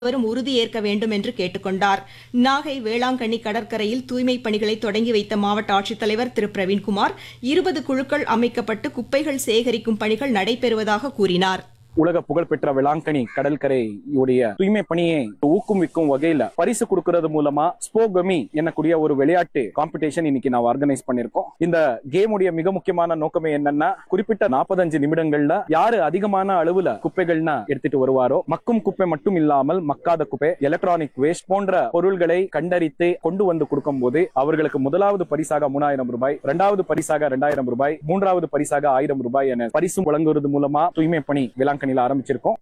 அனைவரும் உறுதியேற்க வேண்டும் என்று கேட்டுக்கொண்டார் நாகை வேளாங்கண்ணி கடற்கரையில் தூய்மை பணிகளை தொடங்கி வைத்த மாவட்ட ஆட்சித்தலைவர் திரு பிரவீன்குமார் இருபது குழுக்கள் அமைக்கப்பட்டு குப்பைகள் சேகரிக்கும் பணிகள் நடைபெறுவதாக கூறினார் உலக புகழ்பெற்ற வேளாங்கண்ணி கடற்கரையுடைய தூய்மை பணியை ஊக்குவிக்கும் வகையில பரிசு கொடுக்கறது மூலமா ஸ்போகமி என்னக்கூடிய ஒரு விளையாட்டு காம்படிஷன் இன்னைக்கு நான் ஆர்கனைஸ் பண்ணிருக்கோம் இந்த கேமுடைய மிக முக்கியமான நோக்கமே என்னன்னா குறிப்பிட்ட 45 நிமிடங்கள்ல யாரு அதிகமான அளவுல குப்பைகள்னா எடுத்துட்டு வருவாரோ மக்கும் குப்பை மட்டும் இல்லாமல் மக்காத குப்பை எலக்ட்ரானிக் வேஸ்ட் போன்ற பொருள்களை கண்டறித்து கொண்டு வந்து கொடுக்கும் போது அவர்களுக்கு முதலாவது பரிசாக மூணாயிரம் ரூபாய் இரண்டாவது பரிசாக இரண்டாயிரம் ரூபாய் மூன்றாவது பரிசாக ஆயிரம் ரூபாய் என பரிசு வழங்குவது மூலமா தூய்மை பணி வேளாங்கண்ணில ஆரம்பிச்சிருக்கோம்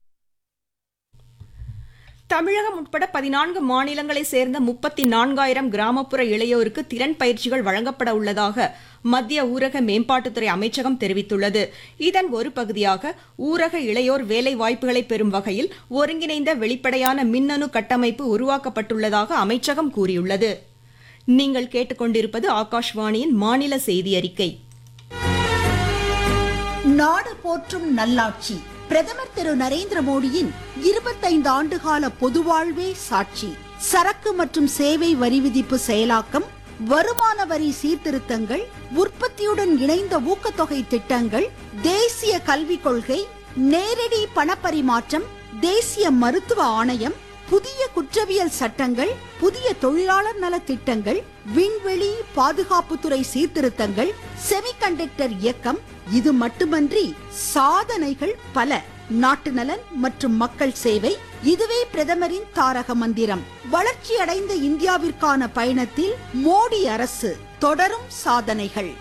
தமிழகம் உட்பட பதினான்கு மாநிலங்களை சேர்ந்த முப்பத்தி நான்காயிரம் கிராமப்புற இளையோருக்கு திறன் பயிற்சிகள் வழங்கப்பட உள்ளதாக மத்திய ஊரக மேம்பாட்டுத்துறை அமைச்சகம் தெரிவித்துள்ளது இதன் ஒரு பகுதியாக ஊரக இளையோர் வேலை வாய்ப்புகளை பெறும் வகையில் ஒருங்கிணைந்த வெளிப்படையான மின்னணு கட்டமைப்பு உருவாக்கப்பட்டுள்ளதாக அமைச்சகம் கூறியுள்ளது நீங்கள் கேட்டுக்கொண்டிருப்பது ஆகாஷ்வாணியின் மாநில செய்தி அறிக்கை நாடு போற்றும் நல்லாட்சி பிரதமர் திரு நரேந்திர மோடியின் இருபத்தைந்து ஆண்டுகால பொதுவாழ்வே சாட்சி சரக்கு மற்றும் சேவை வரி விதிப்பு செயலாக்கம் வருமான வரி சீர்திருத்தங்கள் உற்பத்தியுடன் இணைந்த ஊக்கத்தொகை திட்டங்கள் தேசிய கல்விக் கொள்கை நேரடி பணப்பரிமாற்றம் தேசிய மருத்துவ ஆணையம் புதிய குற்றவியல் சட்டங்கள் புதிய தொழிலாளர் நல திட்டங்கள் விண்வெளி பாதுகாப்புத்துறை சீர்திருத்தங்கள் செமிகண்டக்டர் இயக்கம் இது மட்டுமன்றி சாதனைகள் பல நாட்டு நலன் மற்றும் மக்கள் சேவை இதுவே பிரதமரின் தாரக மந்திரம் வளர்ச்சி அடைந்த இந்தியாவிற்கான பயணத்தில் மோடி அரசு தொடரும் சாதனைகள்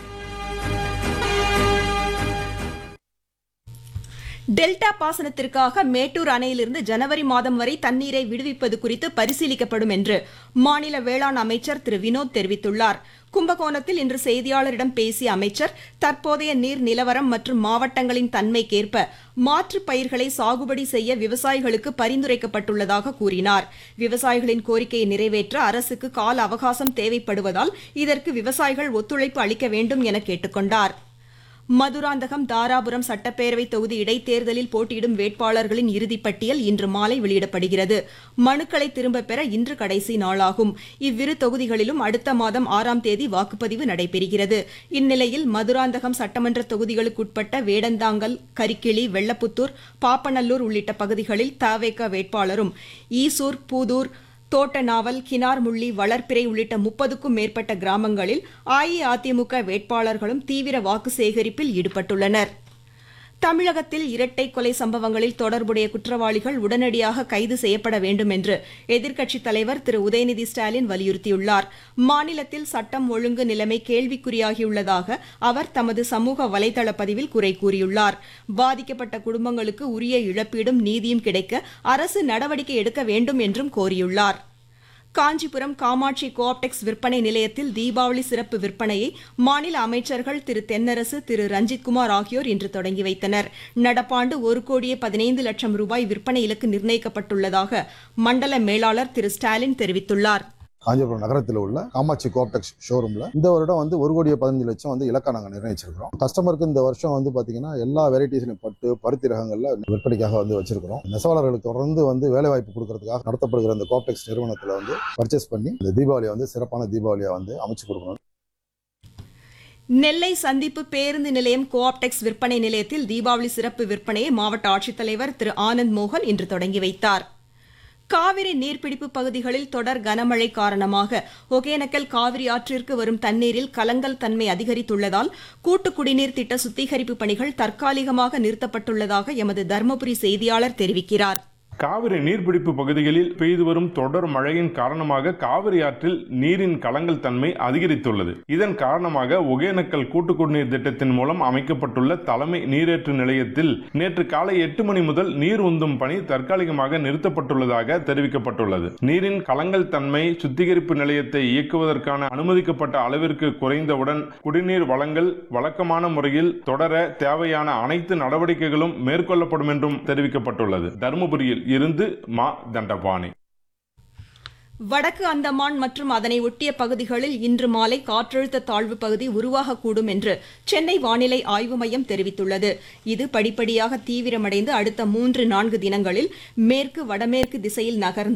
டெல்டா பாசனத்திற்காக மேட்டூர் அணையிலிருந்து ஜனவரி மாதம் வரை தண்ணீரை விடுவிப்பது குறித்து பரிசீலிக்கப்படும் என்று மாநில வேளாண் அமைச்சர் திரு வினோத் தெரிவித்துள்ளார் கும்பகோணத்தில் இன்று செய்தியாளரிடம் பேசிய அமைச்சர் தற்போதைய நீர் நிலவரம் மற்றும் மாவட்டங்களின் தன்மைக்கேற்ப மாற்றுப் பயிர்களை சாகுபடி செய்ய விவசாயிகளுக்கு பரிந்துரைக்கப்பட்டுள்ளதாக கூறினார் விவசாயிகளின் கோரிக்கையை நிறைவேற்ற அரசுக்கு கால அவகாசம் தேவைப்படுவதால் இதற்கு விவசாயிகள் ஒத்துழைப்பு அளிக்க வேண்டும் என கேட்டுக்கொண்டார் மதுராந்தகம் தாராபுரம் சட்டப்பேரவை தொகுதி இடைத்தேர்தலில் போட்டியிடும் வேட்பாளர்களின் இறுதிப் பட்டியல் இன்று மாலை வெளியிடப்படுகிறது மனுக்களை திரும்பப் பெற இன்று கடைசி நாளாகும் இவ்விரு தொகுதிகளிலும் அடுத்த மாதம் ஆறாம் தேதி வாக்குப்பதிவு நடைபெறுகிறது இந்நிலையில் மதுராந்தகம் சட்டமன்ற தொகுதிகளுக்குட்பட்ட வேடந்தாங்கல் கரிக்கிளி வெள்ளப்புத்தூர் பாப்பநல்லூர் உள்ளிட்ட பகுதிகளில் தவேக வேட்பாளரும் ஈசூர் பூதூர் தோட்டநாவல் கினார்முள்ளி வளர்ப்பிறை உள்ளிட்ட முப்பதுக்கும் மேற்பட்ட கிராமங்களில் அஇஅதிமுக வேட்பாளர்களும் தீவிர வாக்கு சேகரிப்பில் ஈடுபட்டுள்ளனர் தமிழகத்தில் இரட்டை கொலை சம்பவங்களில் தொடர்புடைய குற்றவாளிகள் உடனடியாக கைது செய்யப்பட வேண்டும் என்று எதிர்க்கட்சித் தலைவர் திரு உதயநிதி ஸ்டாலின் வலியுறுத்தியுள்ளார் மாநிலத்தில் சட்டம் ஒழுங்கு நிலைமை கேள்விக்குறியாகியுள்ளதாக அவர் தமது சமூக வலைதள பதிவில் குறை கூறியுள்ளார் பாதிக்கப்பட்ட குடும்பங்களுக்கு உரிய இழப்பீடும் நீதியும் கிடைக்க அரசு நடவடிக்கை எடுக்க வேண்டும் என்றும் கோரியுள்ளார் காஞ்சிபுரம் காமாட்சி கோஆப்டெக்ஸ் விற்பனை நிலையத்தில் தீபாவளி சிறப்பு விற்பனையை மாநில அமைச்சர்கள் திரு தென்னரசு திரு ரஞ்சித்குமார் ஆகியோர் இன்று தொடங்கி வைத்தனர் நடப்பாண்டு ஒரு கோடியே பதினைந்து லட்சம் ரூபாய் விற்பனை இலக்கு நிர்ணயிக்கப்பட்டுள்ளதாக மண்டல மேலாளர் திரு ஸ்டாலின் தெரிவித்துள்ளார் காஞ்சிபுரம் நகரத்தில் உள்ள காமாட்சி கோப்டெக்ஸ் ஷோரூம்ல இந்த வருடம் வந்து ஒரு கோடியே பதினஞ்சு லட்சம் வந்து இலக்கா நாங்கள் நிர்ணயிச்சிருக்கிறோம் கஸ்டமருக்கு இந்த வருஷம் வந்து பாத்தீங்கன்னா எல்லா வெரைட்டிஸ்லையும் பட்டு பருத்தி ரகங்கள்ல விற்பனைக்காக வந்து வச்சிருக்கிறோம் நெசவாளர்களுக்கு தொடர்ந்து வந்து வேலை வாய்ப்பு கொடுக்கறதுக்காக நடத்தப்படுகிற இந்த கோப்டெக்ஸ் நிறுவனத்தில் வந்து பர்ச்சேஸ் பண்ணி இந்த தீபாவளியை வந்து சிறப்பான தீபாவளியை வந்து அமைச்சு கொடுக்கணும் நெல்லை சந்திப்பு பேருந்து நிலையம் கோஆப்டெக்ஸ் விற்பனை நிலையத்தில் தீபாவளி சிறப்பு விற்பனையை மாவட்ட ஆட்சித்தலைவர் திரு ஆனந்த் மோகன் இன்று தொடங்கி வைத்தார் காவிரி நீர்பிடிப்பு பகுதிகளில் தொடர் கனமழை காரணமாக ஒகேனக்கல் காவிரி ஆற்றிற்கு வரும் தண்ணீரில் கலங்கல் தன்மை அதிகரித்துள்ளதால் கூட்டு குடிநீர் திட்ட சுத்திகரிப்பு பணிகள் தற்காலிகமாக நிறுத்தப்பட்டுள்ளதாக எமது தருமபுரி செய்தியாளர் தெரிவிக்கிறார் காவிரி நீர்பிடிப்பு பகுதிகளில் பெய்து வரும் தொடர் மழையின் காரணமாக காவிரி ஆற்றில் நீரின் கலங்கல் தன்மை அதிகரித்துள்ளது இதன் காரணமாக ஒகேனக்கல் கூட்டு குடிநீர் திட்டத்தின் மூலம் அமைக்கப்பட்டுள்ள தலைமை நீரேற்று நிலையத்தில் நேற்று காலை எட்டு மணி முதல் நீர் உந்தும் பணி தற்காலிகமாக நிறுத்தப்பட்டுள்ளதாக தெரிவிக்கப்பட்டுள்ளது நீரின் கலங்கல் தன்மை சுத்திகரிப்பு நிலையத்தை இயக்குவதற்கான அனுமதிக்கப்பட்ட அளவிற்கு குறைந்தவுடன் குடிநீர் வழங்கல் வழக்கமான முறையில் தொடர தேவையான அனைத்து நடவடிக்கைகளும் மேற்கொள்ளப்படும் என்றும் தெரிவிக்கப்பட்டுள்ளது தருமபுரியில் இருந்து மா தண்டபாணி வடக்கு அந்தமான் மற்றும் அதனை ஒட்டிய பகுதிகளில் இன்று மாலை காற்றழுத்த தாழ்வு பகுதி உருவாகக்கூடும் என்று சென்னை வானிலை ஆய்வு மையம் தெரிவித்துள்ளது இது படிப்படியாக தீவிரமடைந்து அடுத்த மூன்று நான்கு தினங்களில் மேற்கு வடமேற்கு திசையில் நகர்ந்து